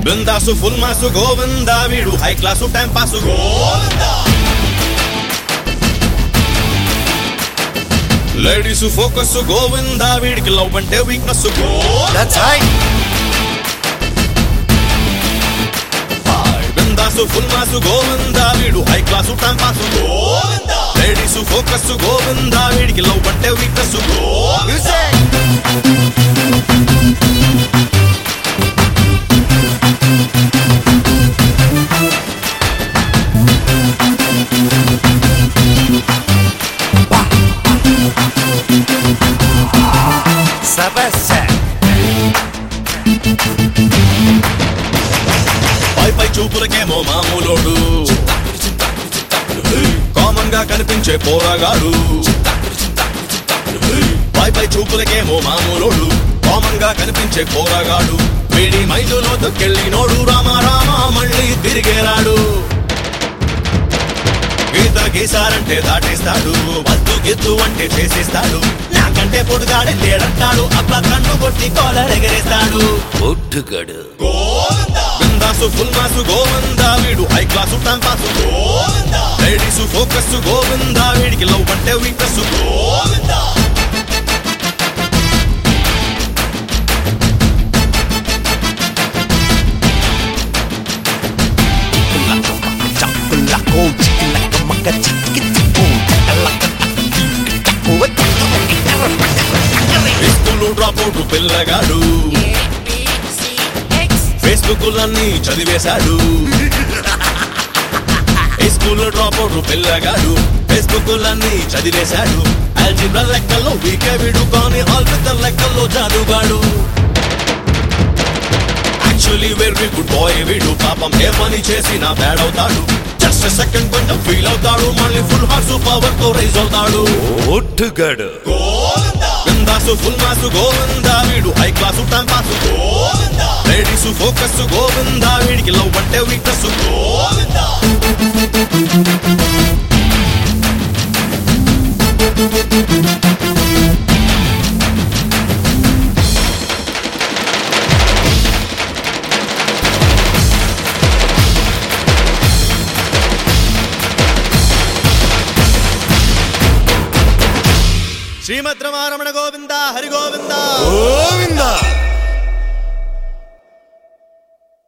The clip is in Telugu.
బృందాసు ఫుల్ మాసు గోవిందా వీడు high class time pass Govinda ladies focus Govinda వీడికి లవ్ అంటే వీక్నెస్ గోవిందా That's right. బృందాసు ఫుల్ మాసు గోవిందా వీడు high class time pass Govinda ladies focus Govinda వీడికి లవ్ అంటే వీక్నెస్ గోవిందా Music. Sabasa. పై పై చూపులకేమో మామూలోడు కామన్ గా కనిపించే పోరాగాడు పై పై చూపులకేమో మామూలోడు కామన్ గా కనిపించే పోరాగాడు వీడి మైండులో దొక్కెళ్ళినోడు రామ రామ మళ్ళీ తిరిగేరాడు గీత గీసారంటే దాటేస్తాడు వద్దు గిద్దు అంటే చేసేస్తాడు నాకంటే పొడుగాడే లేడంటాడు అబ్బా కన్ను కొట్టి కాలర్ ఎగరేస్తాడు ఒట్టుగడు బిందాసు ఫుల్ మాసు గోవిందా వీడు high class time pass Govinda ladies focus Govinda వీడికి లవ్ అంటే weakness Govinda school drop out పిల్లగాడు ఫేస్బుక్ లన్నీ చదివేశాడు స్కూల్ డ్రాప్ అవుట్ పిల్లగాడు ఫేస్బుక్ లన్నీ చదివేశాడు ఆల్జిబ్రా లెక్కల్లో వీకే వీడు కానీ ఆల్ఫిజర్ లెక్కల్లో జాదుగాడు యాక్చువల్లీ వెరీ గుడ్ బాయ్ వీడు పాపం ఏ పని చేసినా బ్యాడ్ అవుతాడు జస్ట్ సెకండ్ కొంచెం ఫీల్ అవుతాడు మళ్ళీ ఫుల్ హార్స్ పవర్ తో రైజ్ అవుతాడు ఒట్టుగడు బిందాసు ఫుల్ మాసు గోవిందా వీడు high class time pass Govinda ladies focus Govinda వీడికి లవ్ అంటే వీక్నెస్ గోవిందా శ్రీమద్రమారమణ గోవిందా హరి గోవిందా గోవిందా